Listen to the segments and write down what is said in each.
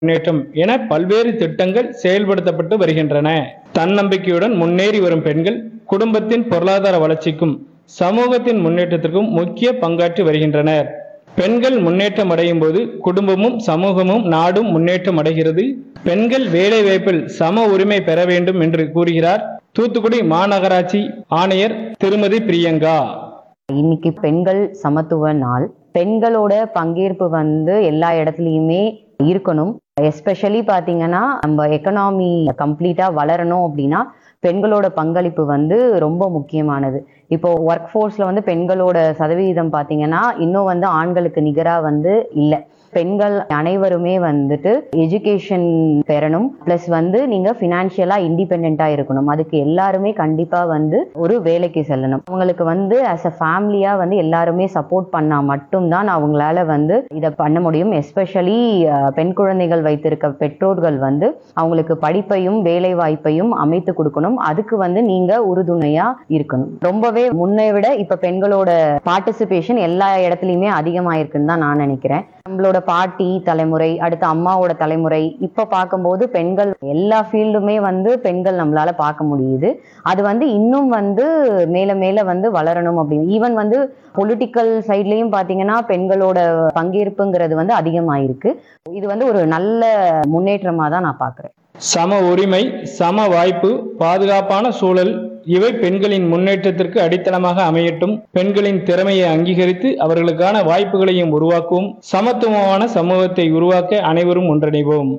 முன்னேற்றம் என பல்வேறு திட்டங்கள் செயல்படுத்தப்பட்டு வருகின்றன தன்னம்பிக்கையுடன் முன்னேறி வரும் பெண்கள் குடும்பத்தின் பொருளாதார வளர்ச்சிக்கும் சமூகத்தின் முன்னேற்றத்திற்கும் முக்கிய பங்காற்றி வருகின்றனர் பெண்கள் முன்னேற்றம் அடையும் போது குடும்பமும் சமூகமும் நாடும் முன்னேற்றம் அடைகிறது பெண்கள் வேலை வாய்ப்பில் சம உரிமை பெற வேண்டும் என்று கூறுகிறார் தூத்துக்குடி மாநகராட்சி ஆணையர் திருமதி பிரியங்கா இன்னைக்கு பெண்கள் சமத்துவ நாள் பெண்களோட பங்கேற்பு வந்து எல்லா இடத்துலையுமே இருக்கணும் எஸ்பெஷலி பார்த்தீங்கன்னா நம்ம எக்கனாமி கம்ப்ளீட்டாக வளரணும் அப்படின்னா பெண்களோட பங்களிப்பு வந்து ரொம்ப முக்கியமானது இப்போ ஒர்க் ஃபோர்ஸில் வந்து பெண்களோட சதவீதம் பார்த்தீங்கன்னா இன்னும் வந்து ஆண்களுக்கு நிகராக வந்து இல்லை பெண்கள் அனைவருமே வந்துட்டு எஜுகேஷன் பெறணும் ப்ளஸ் வந்து நீங்கள் ஃபினான்ஷியலாக இண்டிபெண்ட்டாக இருக்கணும் அதுக்கு எல்லாருமே கண்டிப்பாக வந்து ஒரு வேலைக்கு செல்லணும் அவங்களுக்கு வந்து ஆஸ் அ ஃபேமிலியாக வந்து எல்லாருமே சப்போர்ட் பண்ணால் மட்டும்தான் அவங்களால வந்து இதை பண்ண முடியும் எஸ்பெஷலி பெண் குழந்தைகள் வைத்திருக்க பெற்றோர்கள் வந்து அவங்களுக்கு படிப்பையும் வேலை வாய்ப்பையும் அமைத்து கொடுக்கணும் அதுக்கு வந்து நீங்கள் உறுதுணையாக இருக்கணும் ரொம்பவே முன்னை விட இப்போ பெண்களோட பார்ட்டிசிபேஷன் எல்லா இடத்துலையுமே அதிகமாயிருக்குன்னு தான் நான் நினைக்கிறேன் நம்மளோட பாட்டி தலைமுறை அடுத்து அம்மாவோட தலைமுறை இப்ப பார்க்கும்போது பெண்கள் எல்லா ஃபீல்டுமே வந்து பெண்கள் நம்மளால பார்க்க முடியுது அது வந்து இன்னும் வந்து மேல மேல வந்து வளரணும் அப்படின்னு ஈவன் வந்து பொலிட்டிக்கல் சைட்லயும் பாத்தீங்கன்னா பெண்களோட பங்கேற்புங்கிறது வந்து அதிகமாயிருக்கு இது வந்து ஒரு நல்ல முன்னேற்றமா தான் நான் பாக்குறேன் சம உரிமை சம வாய்ப்பு பாதுகாப்பான சூழல் இவை பெண்களின் முன்னேற்றத்திற்கு அடித்தளமாக அமையட்டும் பெண்களின் திறமையை அங்கீகரித்து அவர்களுக்கான வாய்ப்புகளையும் உருவாக்குவோம் சமத்துவமான சமூகத்தை உருவாக்க அனைவரும் ஒன்றிணைவோம்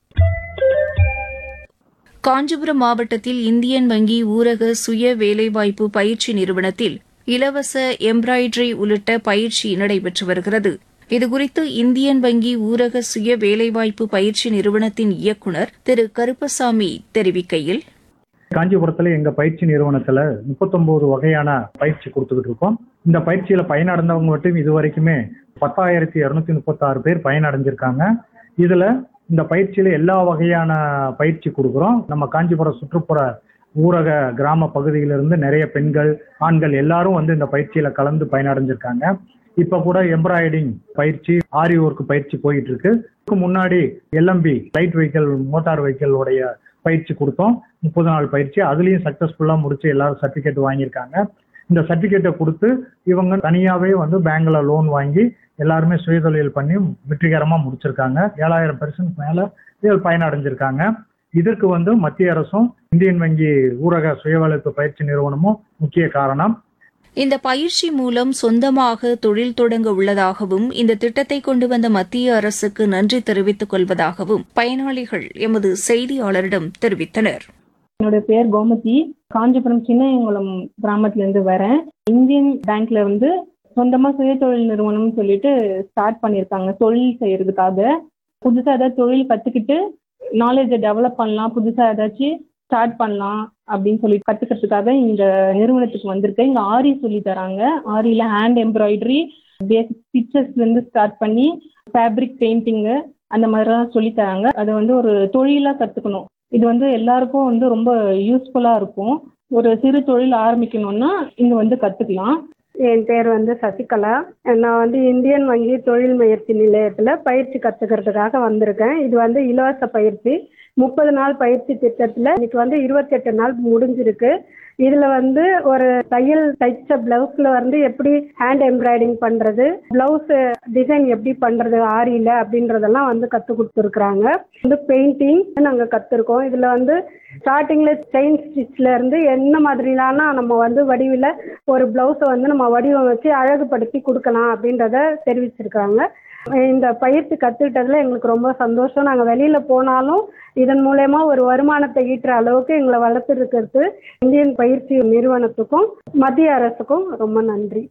காஞ்சிபுரம் மாவட்டத்தில் இந்தியன் வங்கி ஊரக சுய வேலைவாய்ப்பு பயிற்சி நிறுவனத்தில் இலவச எம்ப்ராய்டரி உள்ளிட்ட பயிற்சி நடைபெற்று வருகிறது இதுகுறித்து இந்தியன் வங்கி ஊரக சுய வேலைவாய்ப்பு பயிற்சி நிறுவனத்தின் இயக்குநர் திரு கருப்பசாமி தெரிவிக்கையில் காஞ்சிபுரத்துல எங்க பயிற்சி நிறுவனத்துல முப்பத்தொன்பது வகையான பயிற்சி கொடுத்துக்கிட்டு இருக்கோம் இந்த பயிற்சியில பயனடைந்தவங்க மட்டும் இது வரைக்குமே பத்தாயிரத்தி இருநூத்தி முப்பத்தி ஆறு பேர் பயனடைஞ்சிருக்காங்க இதுல இந்த பயிற்சியில எல்லா வகையான பயிற்சி கொடுக்குறோம் நம்ம காஞ்சிபுரம் சுற்றுப்புற ஊரக கிராம பகுதியிலிருந்து நிறைய பெண்கள் ஆண்கள் எல்லாரும் வந்து இந்த பயிற்சியில கலந்து பயனடைஞ்சிருக்காங்க இப்ப கூட எம்ப்ராய்டிங் பயிற்சி ஆரி ஒர்க் பயிற்சி போயிட்டு இருக்கு இதுக்கு முன்னாடி LMV light vehicle motor vehicle உடைய பயிற்சி கொடுத்தோம் முப்பது நாள் பயிற்சி அதுலயும் சக்சஸ்ஃபுல்லா முடிச்சு எல்லாரும் சர்டிபிகேட் வாங்கியிருக்காங்க இந்த சர்டிபிகேட்டை கொடுத்து இவங்க தனியாவே வந்து பேங்க்ல லோன் வாங்கி எல்லாருமே சுயதொழில் பண்ணி வெற்றிகரமா முடிச்சிருக்காங்க ஏழாயிரம் பெர்சன்ட் மேல இதில் பயனடைஞ்சிருக்காங்க இதற்கு வந்து மத்திய அரசும் இந்தியன் வங்கி ஊரக சுயவேலைப்பு பயிற்சி நிறுவனமும் முக்கிய காரணம் இந்த பயிற்சி மூலம் சொந்தமாக தொழில் தொடங்க உள்ளதாகவும் இந்த திட்டத்தை கொண்டு வந்த மத்திய அரசுக்கு நன்றி தெரிவித்துக் கொள்வதாகவும் பயனாளிகள் எமது செய்தியாளரிடம் தெரிவித்தனர் என்னோட பேர் கோமதி காஞ்சிபுரம் சின்னையங்குளம் கிராமத்துல இருந்து வரேன் இந்தியன் பேங்க்ல வந்து சொந்தமா சுயதொழில் நிறுவனம்னு சொல்லிட்டு ஸ்டார்ட் பண்ணியிருக்காங்க தொழில் செய்யறதுக்காக புதுசா ஏதாவது தொழில் கத்துக்கிட்டு நாலேஜை டெவலப் பண்ணலாம் புதுசா ஏதாச்சும் ஸ்டார்ட் பண்ணலாம் அப்படின்னு சொல்லி கத்துக்கிறதுக்காக இந்த நிறுவனத்துக்கு வந்திருக்கேன் இங்க ஆரி சொல்லி தராங்க ஆரியில ஹேண்ட் எம்ப்ராய்டரி பேசிக் பிக்சர்ஸ்ல இருந்து ஸ்டார்ட் பண்ணி ஃபேப்ரிக் பெயிண்டிங்கு அந்த மாதிரிலாம் சொல்லி தராங்க அதை வந்து ஒரு தொழிலா கத்துக்கணும் இது வந்து எல்லாருக்கும் வந்து ரொம்ப யூஸ்ஃபுல்லா இருக்கும் ஒரு சிறு தொழில் ஆரம்பிக்கணும்னா இங்க வந்து கத்துக்கலாம் என் பேர் வந்து சசிகலா நான் வந்து இந்தியன் வங்கி தொழில் முயற்சி நிலையத்தில் பயிற்சி கற்றுக்கிறதுக்காக வந்திருக்கேன் இது வந்து இலவச பயிற்சி முப்பது நாள் பயிற்சி திட்டத்தில் இன்னைக்கு வந்து இருபத்தெட்டு நாள் முடிஞ்சிருக்கு இதில் வந்து ஒரு தையல் தைச்ச பிளவுஸில் வந்து எப்படி ஹேண்ட் எம்ப்ராய்டிங் பண்ணுறது பிளவுஸ் டிசைன் எப்படி பண்ணுறது ஆரியில் அப்படின்றதெல்லாம் வந்து கற்றுக் கொடுத்துருக்குறாங்க வந்து பெயிண்டிங் நாங்கள் கற்றுருக்கோம் இதில் வந்து ஸ்டார்டிங்கில் செயின் ஸ்டிச்சில் இருந்து என்ன மாதிரிலான நம்ம வந்து வடிவில் ஒரு ப்ளவுஸை வந்து நம்ம வடிவமைச்சு அழகுபடுத்தி கொடுக்கலாம் அப்படின்றத தெரிவிச்சிருக்காங்க இந்த பயிற்சி கற்றுக்கிட்டதுல எங்களுக்கு ரொம்ப சந்தோஷம் நாங்கள் வெளியில் போனாலும் இதன் மூலயமா ஒரு வருமானத்தை ஈட்டுற அளவுக்கு எங்களை வளர்த்துருக்கிறது இந்தியன் பயிற்சி நிறுவனத்துக்கும் மத்திய அரசுக்கும் ரொம்ப நன்றி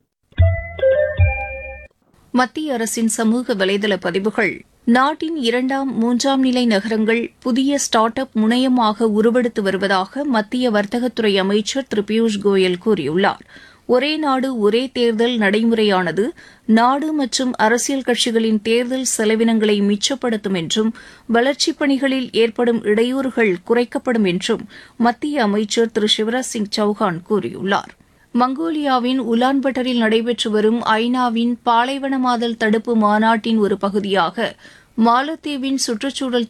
மத்திய அரசின் சமூக வலைதள பதிவுகள் நாட்டின் இரண்டாம் மூன்றாம் நிலை நகரங்கள் புதிய ஸ்டார்ட் அப் முனையமாக உருவெடுத்து வருவதாக மத்திய வர்த்தகத்துறை அமைச்சர் திரு பியூஷ் கோயல் கூறியுள்ளார் ஒரே நாடு ஒரே தேர்தல் நடைமுறையானது நாடு மற்றும் அரசியல் கட்சிகளின் தேர்தல் செலவினங்களை மிச்சப்படுத்தும் என்றும் வளர்ச்சிப் பணிகளில் ஏற்படும் இடையூறுகள் குறைக்கப்படும் என்றும் மத்திய அமைச்சர் திரு சிவராஜ் சிங் சௌஹான் கூறியுள்ளார் மங்கோலியாவின் உலான்பட்டரில் நடைபெற்று வரும் ஐநாவின் பாலைவனமாதல் தடுப்பு மாநாட்டின் ஒரு பகுதியாக மாலத்தீவின் சுற்றுச்சூழல்